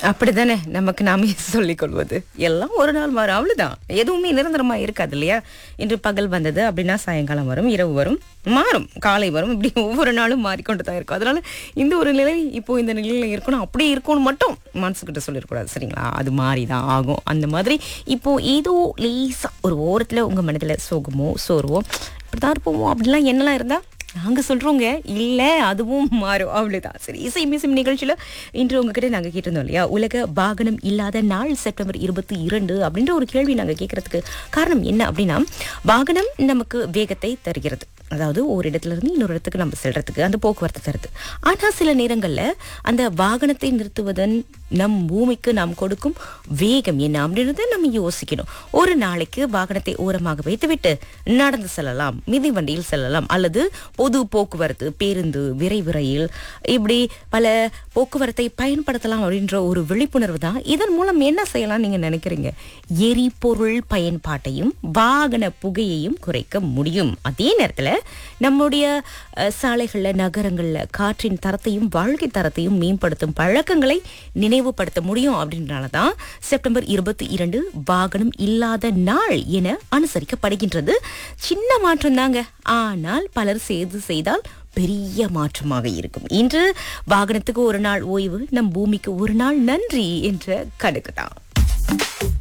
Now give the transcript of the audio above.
அப்படிதானே நமக்கு நாமே சொல்லிக் கொள்வது எல்லாம் ஒரு நாள் மாறும் அவ்வளவுதான் எதுவுமே நிரந்தரமா இருக்காது இல்லையா இன்று பகல் வந்தது அப்படின்னா சாயங்காலம் வரும் இரவு வரும் மாறும் காலை வரும் இப்படி ஒவ்வொரு நாளும் மாறிக்கொண்டு தான் இருக்கும் அதனால இந்த ஒரு நிலை இப்போ இந்த நிலையில இருக்கணும் அப்படியே இருக்கும்னு மட்டும் மனசுக்கிட்ட சொல்லிடக்கூடாது சரிங்களா அது மாறிதான் ஆகும் அந்த மாதிரி இப்போ ஏதோ லேசா ஒரு ஓரத்துல உங்க மனதுல சோகமோ சோர்வோ இப்படிதான் இருப்போமோ அப்படிலாம் என்னெல்லாம் இருந்தா நாங்க சொல்றோங்க இல்ல அதுவும் மாறும் அவ்வளவுதான் சரி இசை மிசிம் நிகழ்ச்சியில இன்று உங்ககிட்ட நாங்க கேட்டிருந்தோம் இல்லையா உலக வாகனம் இல்லாத நாள் செப்டம்பர் இருபத்தி இரண்டு அப்படின்ற ஒரு கேள்வி நாங்க கேட்கறதுக்கு காரணம் என்ன அப்படின்னா வாகனம் நமக்கு வேகத்தை தருகிறது அதாவது ஒரு இடத்துல இருந்து இன்னொரு இடத்துக்கு நம்ம செல்றதுக்கு அந்த போக்குவரத்து தருது ஆனா சில நேரங்கள்ல அந்த வாகனத்தை நிறுத்துவதன் நம் பூமிக்கு நாம் கொடுக்கும் வேகம் என்ன அப்படின்றத நம்ம யோசிக்கணும் ஒரு நாளைக்கு வாகனத்தை ஓரமாக வைத்துவிட்டு நடந்து செல்லலாம் மிதிவண்டியில் செல்லலாம் அல்லது பொது போக்குவரத்து பேருந்து விரைவு ரயில் இப்படி பல போக்குவரத்தை பயன்படுத்தலாம் அப்படின்ற ஒரு விழிப்புணர்வு தான் இதன் மூலம் என்ன செய்யலாம் நீங்க நினைக்கிறீங்க எரிபொருள் பயன்பாட்டையும் வாகன புகையையும் குறைக்க முடியும் அதே நேரத்துல நம்முடைய அஹ், சாலைகள்ல நகரங்கள்ல காற்றின் தரத்தையும் வாழ்க்கை தரத்தையும் மேம்படுத்தும் பழக்கங்களை நினைவுபடுத்த முடியும் அப்படின்றனால தான் செப்டம்பர் இருபத்தி இரண்டு வாகனம் இல்லாத நாள் என அனுசரிக்கப்படுகின்றது சின்ன மாற்றம் தாங்க ஆனால் பலர் செய்து செய்தால் பெரிய மாற்றமாக இருக்கும் இன்று வாகனத்துக்கு ஒரு நாள் ஓய்வு நம் பூமிக்கு ஒரு நாள் நன்றி என்ற கணக்கு தான்